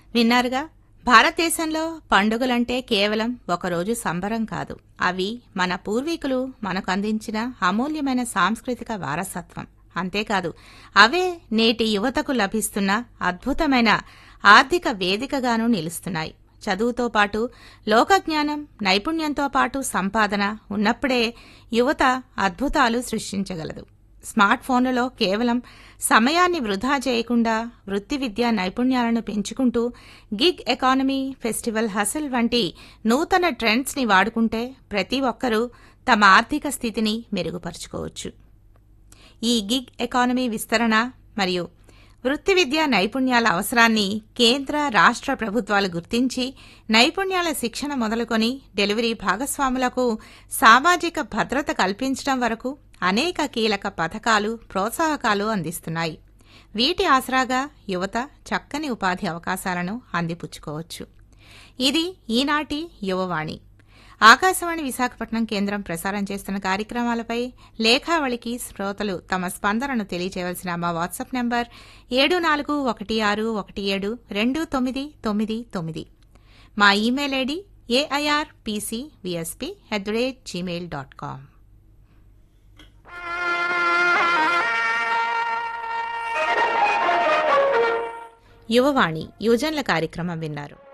విన్నారుగా భారతదేశంలో పండుగలంటే కేవలం ఒకరోజు సంబరం కాదు అవి మన పూర్వీకులు మనకు అందించిన అమూల్యమైన సాంస్కృతిక వారసత్వం అంతేకాదు అవే నేటి యువతకు లభిస్తున్న అద్భుతమైన ఆర్థిక వేదికగాను నిలుస్తున్నాయి చదువుతో పాటు లోకజ్ఞానం నైపుణ్యంతో పాటు సంపాదన ఉన్నప్పుడే యువత అద్భుతాలు సృష్టించగలదు స్మార్ట్ ఫోన్లలో కేవలం సమయాన్ని వృధా చేయకుండా వృత్తి విద్యా నైపుణ్యాలను పెంచుకుంటూ గిగ్ ఎకానమీ ఫెస్టివల్ హసల్ వంటి నూతన ట్రెండ్స్ని వాడుకుంటే ప్రతి ఒక్కరూ తమ ఆర్థిక స్థితిని మెరుగుపరుచుకోవచ్చు ఈ గిగ్ ఎకానమీ విస్తరణ మరియు వృత్తి విద్యా నైపుణ్యాల అవసరాన్ని కేంద్ర రాష్ట్ర ప్రభుత్వాలు గుర్తించి నైపుణ్యాల శిక్షణ మొదలుకొని డెలివరీ భాగస్వాములకు సామాజిక భద్రత కల్పించడం వరకు అనేక కీలక పథకాలు ప్రోత్సాహకాలు అందిస్తున్నాయి వీటి ఆసరాగా యువత చక్కని ఉపాధి అవకాశాలను అందిపుచ్చుకోవచ్చు ఇది ఈనాటి యువవాణి ఆకాశవాణి విశాఖపట్నం కేంద్రం ప్రసారం చేస్తున్న కార్యక్రమాలపై లేఖావళికి శ్రోతలు తమ స్పందనను తెలియజేయవలసిన మా వాట్సాప్ నంబర్ ఏడు నాలుగు ఒకటి ఆరు ఒకటి ఏడు రెండు తొమ్మిది తొమ్మిది తొమ్మిది మా email ID AIR PC VSP at the rate Gmail dot com Yuvavani యువజనుల కార్యక్రమం విన్నారు